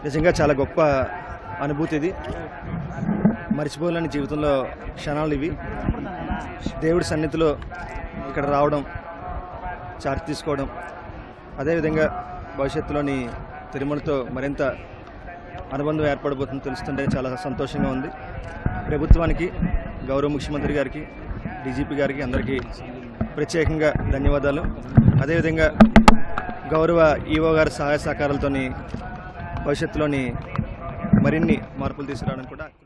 నిజంగా చాలా గొప్ప అనుభూతి ఇది మర్చిపోలేని జీవితంలో క్షణాలు ఇవి దేవుడి సన్నిధిలో ఇక్కడ రావడం చార్జ్ తీసుకోవడం అదేవిధంగా భవిష్యత్తులోని తిరుమలతో మరింత అనుబంధం ఏర్పడబోతుందో తెలుస్తుంటే చాలా సంతోషంగా ఉంది ప్రభుత్వానికి గౌరవ ముఖ్యమంత్రి గారికి డీజీపీ గారికి అందరికీ ప్రత్యేకంగా ధన్యవాదాలు అదేవిధంగా గౌరవ ఈఓ గారి సహాయ సహకారాలతోని భవిష్యత్తులోని మరిన్ని మార్పులు తీసుకురావడానికి కూడా